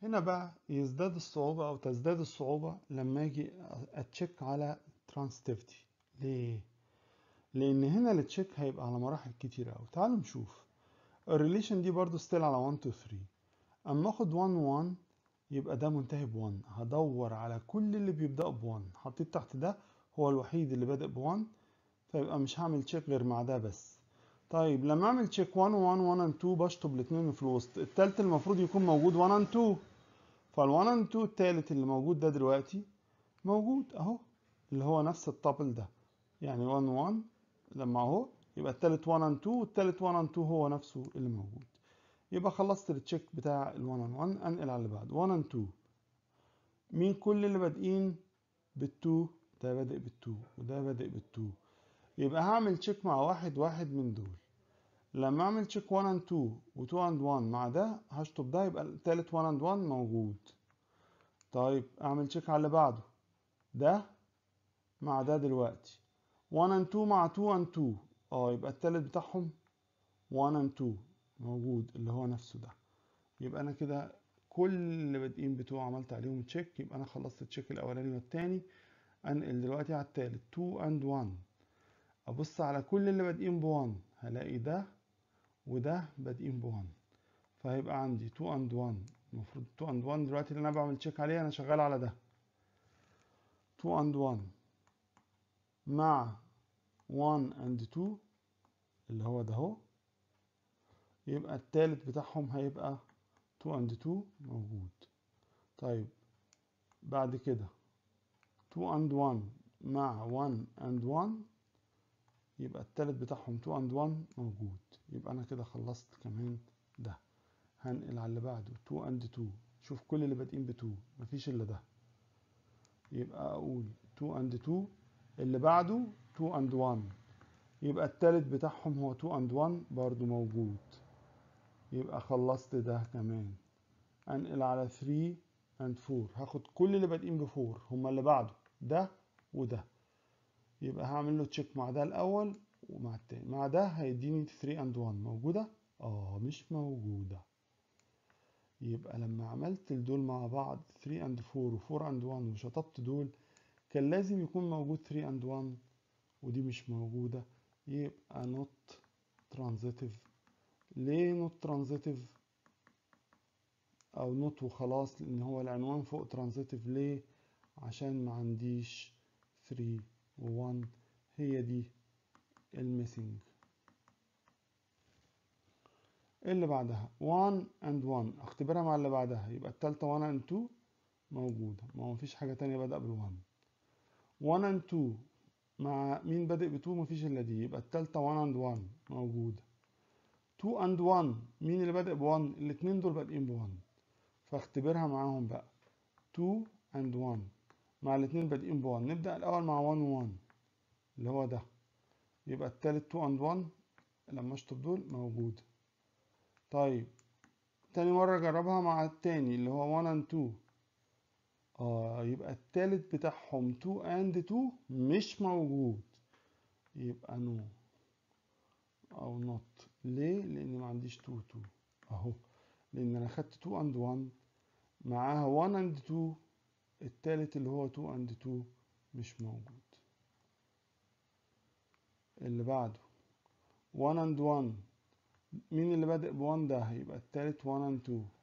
هنا بقى يزداد الصعوبة أو تزداد الصعوبة لما أجي أتشيك على ترانستيفتي ليه؟ لأن هنا التشيك هيبقى على مراحل كتير أوي تعالوا نشوف الريليشن دي برضو ستيل على 1 2 3 أما أخد 1 1 يبقى ده منتهي ب 1 هدور على كل اللي بيبدأوا ب 1 حطيت تحت ده هو الوحيد اللي بادئ ب 1 فيبقى مش هعمل تشيك غير مع ده بس طيب لما اعمل تشيك 1 1 1 2 بشطب الاثنين في الوسط التالت المفروض يكون موجود 1 2 فال 1 2 التالت اللي موجود ده دلوقتي موجود اهو اللي هو نفس الطابل ده يعني 1 1 لما اهو يبقى التالت 1 2 والتالت 1 2 هو نفسه اللي موجود يبقى خلصت التشيك بتاع ال 1 1 انقل على اللي بعده 1 2 مين كل اللي بادئين بال2 ده بادئ بال2 وده بادئ بال2 يبقى هعمل تشيك مع واحد واحد من دول لما اعمل تشيك 1 and 2 و 2 and 1 مع ده هشطب ده يبقى التالت 1 and 1 موجود طيب اعمل تشيك على اللي بعده ده مع ده دلوقتي 1 and 2 مع 2 and 2 اه يبقى التالت بتاعهم 1 and 2 موجود اللي هو نفسه ده يبقى انا كده كل اللي بادئين بتوع عملت عليهم تشيك يبقى انا خلصت التشيك الاولاني والتاني انقل دلوقتي على التالت 2 and 1 ابص على كل اللي بادئين ب 1 هلاقي ده وده بادئين ب 1 فهيبقى عندي 2 and 1 المفروض 2 and 1 دلوقتي اللي انا بعمل تشيك عليه انا شغال على ده 2 and 1 مع 1 and 2 اللي هو ده اهو يبقى التالت بتاعهم هيبقى 2 and 2 موجود طيب بعد كده 2 and 1 مع 1 and 1 يبقى التالت بتاعهم 2 and 1 موجود يبقى انا كده خلصت كمان ده هنقل على اللي بعده 2 and 2 شوف كل اللي بادئين ب 2 مفيش الا ده يبقى اقول 2 and 2 اللي بعده 2 and 1 يبقى التالت بتاعهم هو 2 and 1 برضو موجود يبقى خلصت ده كمان انقل على 3 and 4 هاخد كل اللي بادئين ب 4 هما اللي بعده ده وده يبقى هعمل له تشيك مع ده الاول ومع التاني مع ده هيديني 3 and 1 موجودة اه مش موجودة يبقى لما عملت دول مع بعض 3 and 4 و 4 and 1 وشطبت دول كان لازم يكون موجود 3 and 1 ودي مش موجودة يبقى not transitive ليه not transitive او not وخلاص لان هو العنوان فوق transitive ليه عشان ما عنديش 3 و 1 هي دي الميسنج اللي بعدها 1 and 1 اختبرها مع اللي بعدها يبقى التالتة 1 and 2 موجودة ما هو مفيش حاجة تانية بدأ بال 1 1 and 2 مع مين بادئ ب 2 مفيش الا دي يبقى التالتة 1 and 1 موجودة 2 and 1 مين اللي بادئ ب 1 الاتنين دول بادئين ب 1 فاختبرها معاهم بقى 2 and 1 مع الاتنين بادئين ب 1 نبدأ الأول مع 1 و 1 اللي هو ده يبقى التالت 2 and 1 لما اشطب دول موجود طيب تاني مرة جربها مع التاني اللي هو 1 and 2 اه يبقى التالت بتاعهم 2 and 2 مش موجود يبقى نو no. او نوت ليه لان ما عنديش 2 2 اهو لان انا خدت 2 and 1 معاها 1 and 2 التالت اللي هو 2 and 2 مش موجود اللي بعده 1 and 1 مين اللي بادئ ب 1 ده هيبقى التالت 1 and 2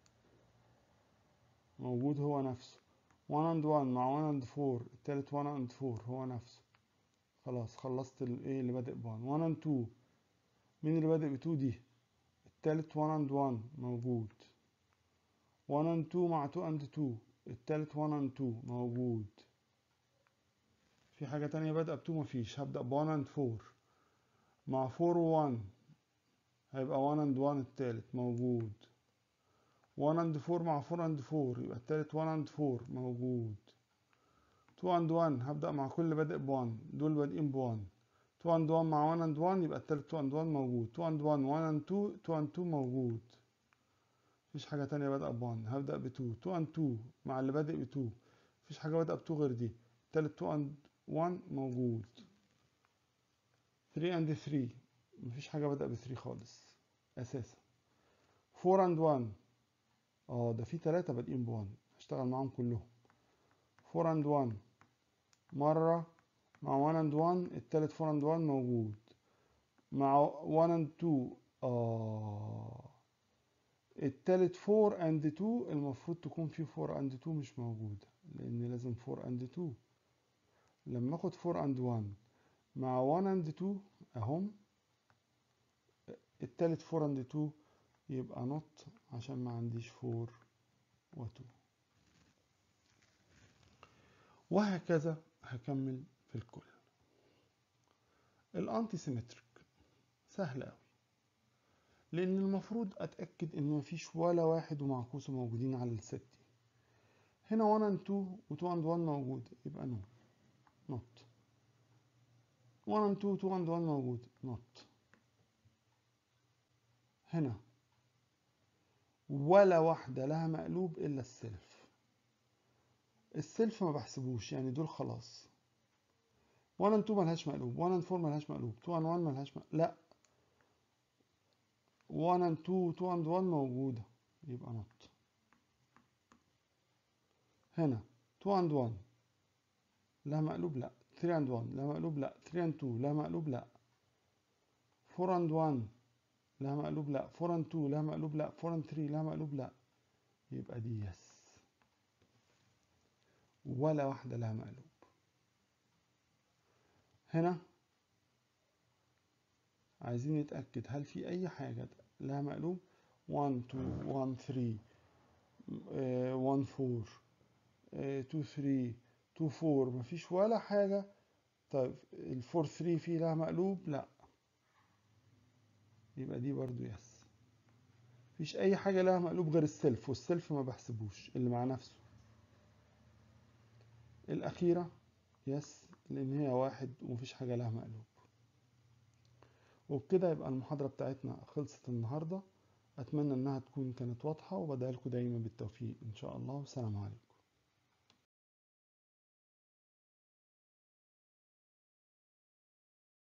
موجود هو نفسه 1 and 1 مع 1 and 4 التالت 1 and 4 هو نفسه خلاص خلصت الايه اللي بادئ ب 1 1 and 2 مين اللي بادئ ب 2 دي التالت 1 and 1 موجود 1 and 2 مع 2 and 2 التالت 1 and 2 موجود في حاجة تانية بادئة ب 2 مفيش هبدأ ب 1 and 4 مع 4 و 1 هيبقى 1 and 1 التالت موجود 1 and 4 مع 4 and 4 يبقى التالت 1 and 4 موجود 2 and 1 هبدأ مع كل بادئ ب 1 دول بادئين ب 1 2 and 1 مع 1 and 1 يبقى التالت 2 and 1 موجود 2 and 1 1 and 2 2 and 2 موجود مفيش حاجة تانية بادئة ب 1 هبدأ ب 2 2 and 2 مع اللي بادئ ب 2 مفيش حاجة بادئة ب 2 غير دي التالت 2 and 1 موجود 3 and 3 مفيش حاجة بادئة ب 3 خالص أساسا 4 and 1 اه ده في تلاتة بادئين بوان هشتغل معاهم كلهم فور اند وان مرة مع وان اند وان التالت فور اند وان موجود مع وان اند تو اه التالت فور اند تو المفروض تكون في فور اند تو مش موجودة لان لازم فور اند تو لما اخد فور اند وان مع وان اند تو اهم التالت فور اند تو يبقى نوت عشان ما عنديش فور وتو وهكذا هكمل في الكل الانتي سيمتريك سهل قوي لان المفروض اتاكد ان مفيش ولا واحد ومعكوسه موجودين على الست دي هنا 1 and 2 و 2 and 1 موجود يبقى نو نوت 1 and 2 2 and 1 موجود نوت هنا ولا واحدة لها مقلوب إلا السلف السلف ما بحسبوش يعني دول خلاص 1 and 2 ملهاش مقلوب 1 and 4 ملهاش مقلوب 2 and 1 ملهاش مقلوب لا 1 and 2 2 and 1 موجودة يبقى نوت هنا 2 and 1 لها مقلوب لا 3 and 1 لها مقلوب لا 3 and 2 لها مقلوب لا 4 and 1 لها مقلوب لا 4 and 2 لها مقلوب لا 4 and 3 لها مقلوب لا يبقى دي يس ولا واحدة لها مقلوب هنا عايزين نتأكد هل في أي حاجة لها مقلوب 1 2 1 3 آه، 1 4 آه، 2 3 2 4 مفيش ولا حاجة طيب ال 4 3 فيه لها مقلوب لا يبقى دي برضو يس مفيش أي حاجة لها مقلوب غير السلف والسلف ما بحسبوش اللي مع نفسه الأخيرة يس لأن هي واحد ومفيش حاجة لها مقلوب وبكده يبقى المحاضرة بتاعتنا خلصت النهاردة أتمنى إنها تكون كانت واضحة وبدأ لكم دايما بالتوفيق إن شاء الله والسلام عليكم